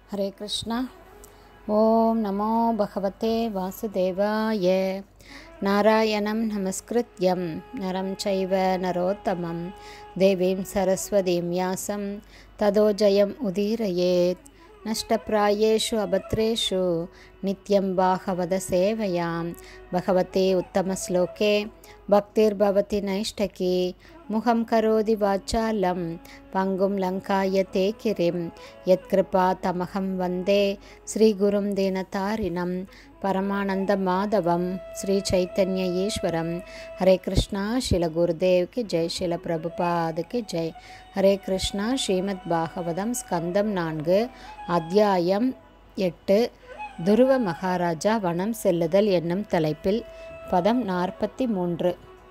हरे कृष्णा ॐ नमो भगवते वासुदेवाय नारायणं नमस्कृत्यं नरं चैव नरोत्तमं देवीं सरस्वतीं व्यासं ततो जयम् उदीरयेत् नष्टप्रायेषु अभद्रेषु नित्यं बाहवदसेवयां भगवते उत्तमश्लोके भक्तिर्भवति नैष्टकी मुखं करोति वाचालं पङ्गुं लङ्कायते किरिं यत्कृपा तमहं वन्दे श्रीगुरुं दीनतारिणं परमानन्दमाधवं श्रीचैतन्य ईश्वरं हरे कृष्णा शिल गुरुदेव की जय शिल प्रभुपाद की जय ஹரே கிருஷ்ணா ஸ்ரீமத் பாகவதம் ஸ்கந்தம் நான்கு அத்தியாயம் எட்டு துருவ மகாராஜா வனம் செல்லுதல் என்னும் தலைப்பில் பதம் நாற்பத்தி மூன்று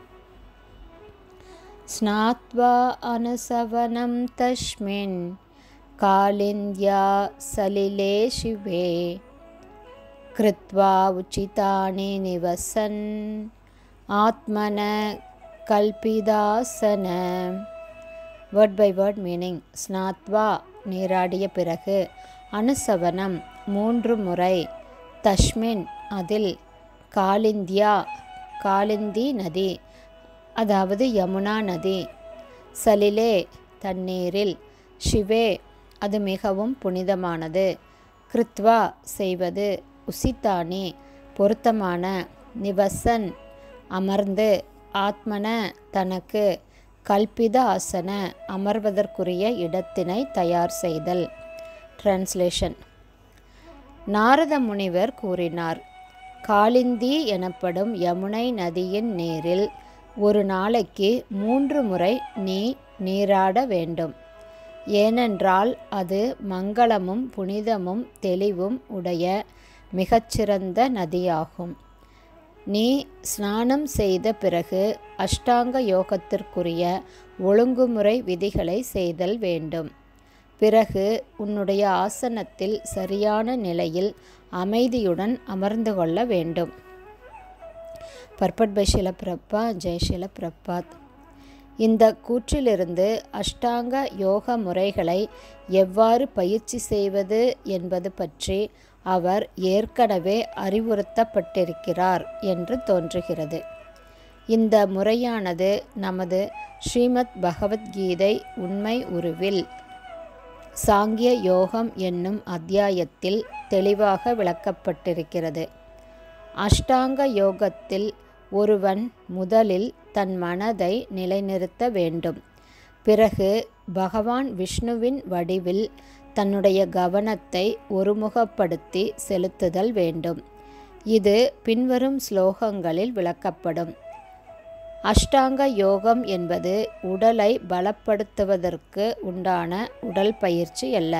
ஸ்நாத்வா அனுசவனம் தஸ்மின் காலிந்தியா சலிலே சிவே கிருத்வா உச்சிதானி நிவசன் ஆத்மன கல்பிதாசன வேர்ட் பை வேர்ட் மீனிங் ஸ்நாத்வா நீராடிய பிறகு அனுசவனம் மூன்று முறை தஷ்மின் அதில் காலிந்தியா காலிந்தி நதி அதாவது யமுனா நதி சலிலே தண்ணீரில் ஷிவே அது மிகவும் புனிதமானது கிருத்வா செய்வது உசித்தானி பொருத்தமான நிவசன் அமர்ந்து ஆத்மன தனக்கு கல்பித ஆசன அமர்வதற்குரிய இடத்தினை தயார் செய்தல் டிரான்ஸ்லேஷன் நாரத முனிவர் கூறினார் காலிந்தி எனப்படும் யமுனை நதியின் நீரில் ஒரு நாளைக்கு மூன்று முறை நீ நீராட வேண்டும் ஏனென்றால் அது மங்களமும் புனிதமும் தெளிவும் உடைய மிகச்சிறந்த நதியாகும் நீ ஸ்நானம் செய்த பிறகு அஷ்டாங்க யோகத்திற்குரிய ஒழுங்குமுறை விதிகளை செய்தல் வேண்டும் பிறகு உன்னுடைய ஆசனத்தில் சரியான நிலையில் அமைதியுடன் அமர்ந்து கொள்ள வேண்டும் பர்பட் பை பிரப்பா ஜெய்ஷில பிரபாத் இந்த கூற்றிலிருந்து அஷ்டாங்க யோக முறைகளை எவ்வாறு பயிற்சி செய்வது என்பது பற்றி அவர் ஏற்கனவே அறிவுறுத்தப்பட்டிருக்கிறார் என்று தோன்றுகிறது இந்த முறையானது நமது ஸ்ரீமத் பகவத்கீதை உண்மை உருவில் சாங்கிய யோகம் என்னும் அத்தியாயத்தில் தெளிவாக விளக்கப்பட்டிருக்கிறது அஷ்டாங்க யோகத்தில் ஒருவன் முதலில் தன் மனதை நிலைநிறுத்த வேண்டும் பிறகு பகவான் விஷ்ணுவின் வடிவில் தன்னுடைய கவனத்தை ஒருமுகப்படுத்தி செலுத்துதல் வேண்டும் இது பின்வரும் ஸ்லோகங்களில் விளக்கப்படும் அஷ்டாங்க யோகம் என்பது உடலை பலப்படுத்துவதற்கு உண்டான உடல் பயிற்சி அல்ல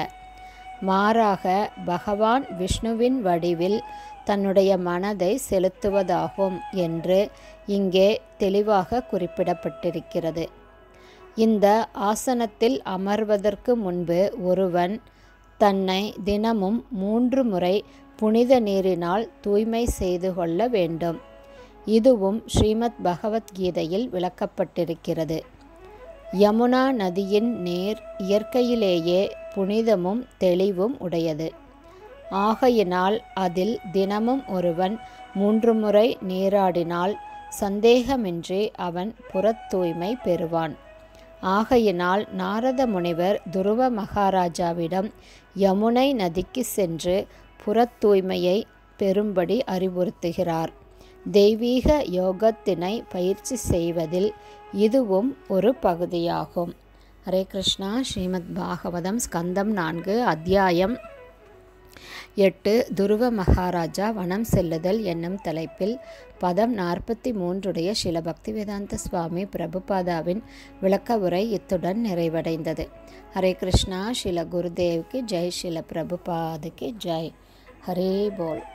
மாறாக பகவான் விஷ்ணுவின் வடிவில் தன்னுடைய மனதை செலுத்துவதாகும் என்று இங்கே தெளிவாக குறிப்பிடப்பட்டிருக்கிறது இந்த ஆசனத்தில் அமர்வதற்கு முன்பு ஒருவன் தன்னை தினமும் மூன்று முறை புனித நீரினால் தூய்மை செய்து கொள்ள வேண்டும் இதுவும் ஸ்ரீமத் பகவத்கீதையில் விளக்கப்பட்டிருக்கிறது யமுனா நதியின் நீர் இயற்கையிலேயே புனிதமும் தெளிவும் உடையது ஆகையினால் அதில் தினமும் ஒருவன் மூன்று முறை நீராடினால் சந்தேகமின்றி அவன் புறத் தூய்மை பெறுவான் ஆகையினால் நாரத முனிவர் துருவ மகாராஜாவிடம் யமுனை நதிக்கு சென்று புறத் தூய்மையை பெறும்படி அறிவுறுத்துகிறார் தெய்வீக யோகத்தினை பயிற்சி செய்வதில் இதுவும் ஒரு பகுதியாகும் ஹரே கிருஷ்ணா ஸ்ரீமத் பாகவதம் ஸ்கந்தம் நான்கு அத்தியாயம் எட்டு துருவ மகாராஜா வனம் செல்லுதல் என்னும் தலைப்பில் பதம் நாற்பத்தி மூன்றுடைய சில பக்திவேதாந்த சுவாமி பிரபுபாதாவின் விளக்க உரை இத்துடன் நிறைவடைந்தது ஹரே கிருஷ்ணா ஸ்ரீல குருதேவ்க்கு ஜெய் ஸ்ரீல பிரபுபாதுக்கு ஜெய் ஹரே போல்